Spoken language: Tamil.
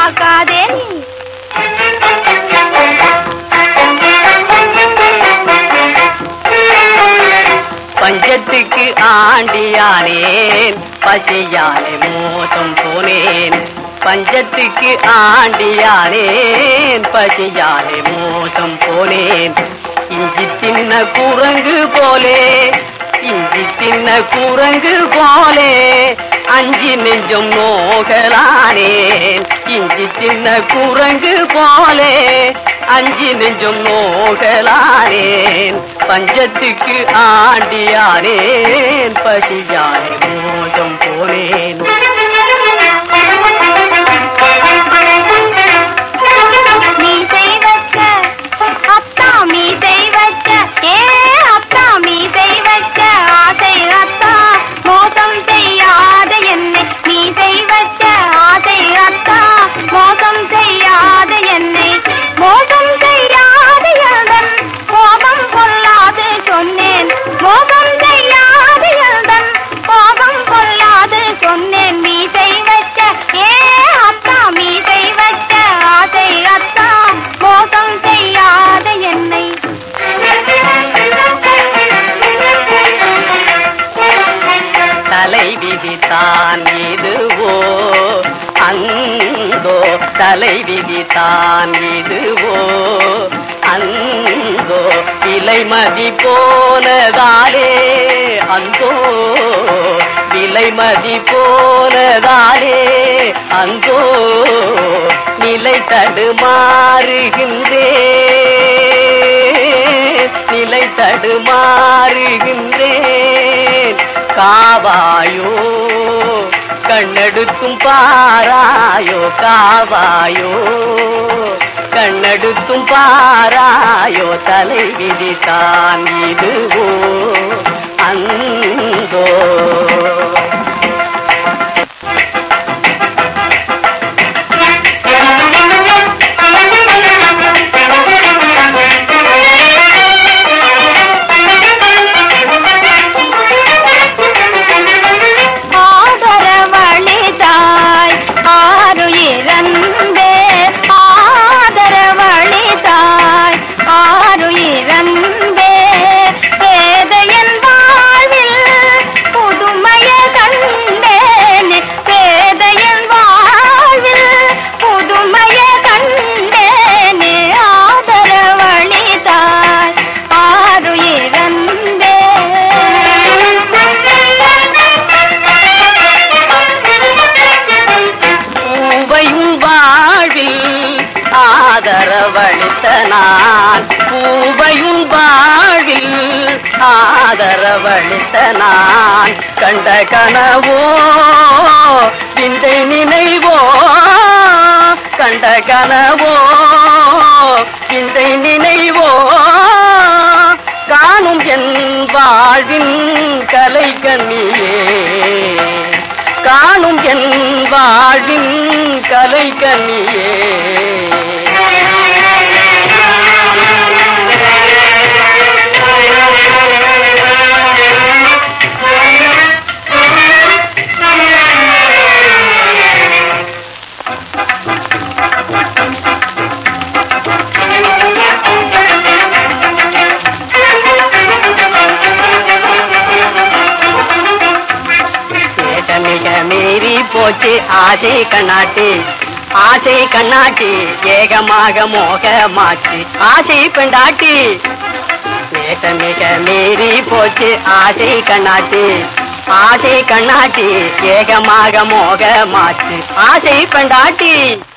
பார்க்காதே நீ பஞ்சத்துக்கு ஆண்டியானேன் பசியாலே மோசம் போனேன் பஞ்சத்துக்கு ஆண்டியானேன் பசியாலே மோசம் போனேன் இஞ்சி தின்ன குரங்கு போலே இஞ்சி தின்ன குரங்கு போலே அஞ்சி நெஞ்சம் நோகலானேன் இஞ்சி தின்ன குரங்கு போலே அஞ்சி நெஞ்சம் நோகலானேன் பஞ்சத்துக்கு ஆண்டியானேன் பசியானே மோசம் போனேன் மீசை வச்ச அத்தா மீசை வச்ச ஏ அத்தா மீசை வச்ச ஆசை அத்தா மோசம் செய்யாத என்னை மீசை வச்ச ஆசை அத்தா மோசம் செய்யாத என்னை மோசம் செய்யாத எந்தன் கோபம் கொள்ளாது சொன்னேன் மோசம் செய்யாத எந்தன் கோபம் கொள்ளாது சொன்னேன் மீசை வச்ச ஏ அத்தா மீசை வச்ச ஆசை அத்தா மோசம் செய்யாத என்னை தலை விதித்தான் இதுவோ அந்தோ தலை விதித்தான் இதுவோ அந்தோ விலைமதி போனதாலே அந்தோ விலைமதி போனதாலே அந்தோ நிலை தடுமாறுகின்றேன் நிலை தடுமாறுகின்றேன் காவாயோ கண்ணெடுக்கும் பாராயோ காவாயோ கண்ணெடுக்கும் பாராயோ தலை விதித்தான் இதுவோ அந்தோ ஆதரவளிதாய் ஆறு இறந்தே ஆதரவளிதாய் ஆறு இறந்தே பேதையன் வாழ்வில் புதுமைய கண்டேன் பேதையன் வாழ்வில் புதுமைய கண்டேன் ஆதரவளிதாய் ஆறு இறந்தே பூவையும் வாழ்வில் ஆதரவளித்த நான் பூவையும் வாழ்வில் ஆதரவளித்த நான் கண்ட கனவோ விந்தை நினைவோ கண்ட கனவோ விந்தை நினைவோ காணும் என் வாழ்வின் கலை கண்ணியே காணும் என் வாழ்வின் கலை கண்ணியே கேட்ட மிக மீறி போச்சு ஆசை கண்ணாட்டி ஆசை கண்ணாட்டி ஏகமாக மோகமாச்சு ஆசை பெண்டாட்டி கேட்ட மிக மீறி போச்சு ஆசை கண்ணாட்டி ஆசை கண்ணாட்டி ஏகமாக மோகமாச்சு ஆசை பெண்டாட்டி